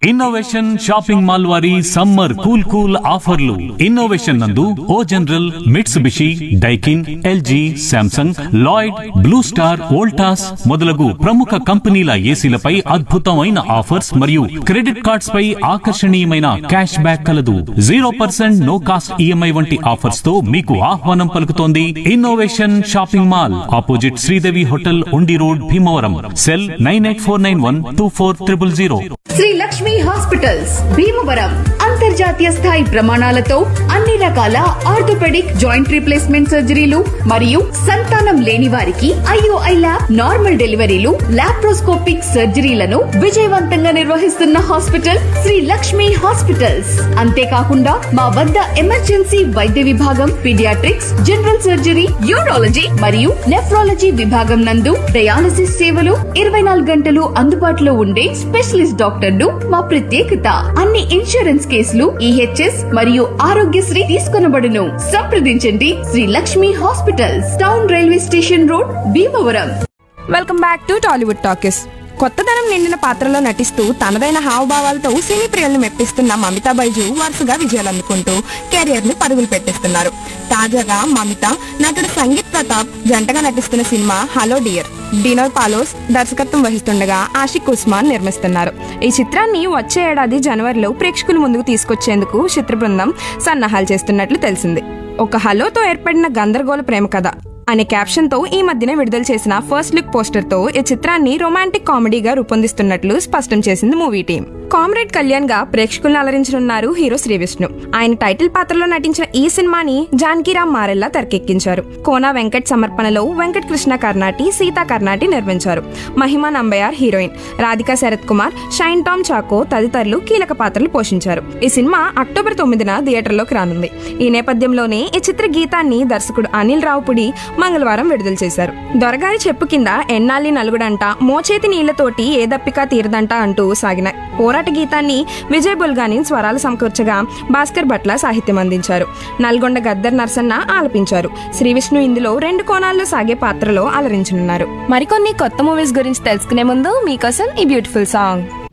innovation shopping mall వారి summer cool cool ఆఫర్లు innovation నందు O General Mitsubishi Daikin LG Samsung Lloyd Blue Star Voltas మొదలగు ప్రముఖ కంపెనీల ఏసీలపై అద్భుతమైన ఆఫర్స్ మరియు క్రెడిట్ కార్డ్స్ పై ఆకర్షణీయమైన క్యాష్ బ్యాక్ కలదు zero percent no cost EMI వంటి ఆఫర్స్ తో మీకు ఆహ్వానం పలుకుతోంది innovation shopping mall opposite Sridevi hotel Undi road Bhimavaram cell nine eight four nine one two four triple zero Sri Lakshmi hospitals Bhimavaram అంతర్జాతీయ స్థాయి ప్రమాణాలతో అన్ని రకాల ఆర్థోపెడిక్ జాయింట్ రీప్లేస్మెంట్ సర్జరీలు మరియు సంతానం లేని వారికి ఐఓఐ ల్యాబ్ నార్మల్ డెలివరీలు లాప్రోస్కోపిక్ సర్జరీలను విజయవంతంగా నిర్వహిస్తున్న హాస్పిటల్ శ్రీ లక్ష్మి హాస్పిటల్స్ అంతేకాకుండా మా వద్ద ఎమర్జెన్సీ వైద్య విభాగం పీడియాట్రిక్స్ జనరల్ సర్జరీ యూరాలజీ మరియు నెఫ్రాలజీ విభాగం నందు డయాలసిస్ సేవలు ఇరవై నాలుగు గంటలు అందుబాటులో ఉండే స్పెషలిస్ట్ డాక్టర్లు మా ప్రత్యేకత అన్ని ఇన్సూరెన్స్ కేసులు ఈహెచ్ఎస్ మరియు ఆరోగ్యశ్రీ తీసుకొనబడును సంప్రదించండి Sri Lakshmi hospitals town railway station road Bhimavaram welcome back to Tollywood talkies కొత్తదనం నిండిన పాత్రలో నటిస్తూ తనదైన హావభావాలతో సినీ ప్రియులను మెప్పిస్తున్న మమితా బైజు వరుసగా విజయాలు అందుకుంటూ కెరియర్ ని పరుగులు పెట్టిస్తున్నారు తాజాగా మమిత నటుడు సంగీత్ ప్రతాప్ జంటగా నటిస్తున్న cinema hello dear Dinoy Paulose దర్శకత్వం వహిస్తుండగా ఆషిక్ ఉస్మాన్ నిర్మిస్తున్నారు ఈ చిత్రాన్ని వచ్చే ఏడాది జనవరిలో ప్రేక్షకుల ముందుకు తీసుకొచ్చేందుకు చిత్ర బృందం సన్నాహాలు చేస్తున్నట్లు తెలిసింది ఒక హలోతో ఏర్పడిన గందరగోళ ప్రేమ కథ అనే క్యాప్షన్ తో ఈ మధ్యనే విడుదల చేసిన ఫస్ట్ లుక్ పోస్టర్ తో ఈ చిత్రాన్ని రొమాంటిక్ కామెడీగా రూపొందిస్తున్నట్లు స్పష్టం చేసింది మూవీ టీం కామ్రేడ్ కళ్యాణ్ గా ప్రేక్షకులను అలరించనున్నారు హీరో శ్రీ విష్ణు ఆయన టైటిల్ పాత్రలో నటించిన ఈ సినిమాని జానకిరామ్ మారెల్లా తెరకెక్కించారు కోనా వెంకట్ సమర్పణలో వెంకట్ కృష్ణ కర్ణాటి సీతా కర్ణాటి నిర్మించారు మహిమా నంబయార్ హీరోయిన్ రాధికా శరత్ కుమార్ షైన్ టామ్ చాకో తదితరులు కీలక పాత్రలు పోషించారు ఈ సినిమా అక్టోబర్ తొమ్మిదిన థియేటర్లోకి రానుంది ఈ నేపథ్యంలోనే ఈ చిత్ర గీతాన్ని దర్శకుడు అనిల్ రావుపుడి మంగళవారం విడుదల చేశారు దొరగారి చెప్పు కింద ఎన్నాళ్ళి నలుగుడంట మోచేతి నీళ్లతోటి ఏ దప్పిక తీరదంట అంటూ సాగిన పోరాట గీతాన్ని విజయ్ బుల్గాని స్వరాలు సమకూర్చగా భాస్కర్ భట్ల సాహిత్యం అందించారు నల్గొండ గద్దర్ నర్సన్న ఆలపించారు శ్రీ విష్ణు ఇందులో రెండు కోణాల్లో సాగే పాత్రలో అలరించనున్నారు మరికొన్ని కొత్త మూవీస్ గురించి తెలుసుకునే ముందు మీకోసం ఈ బ్యూటిఫుల్ సాంగ్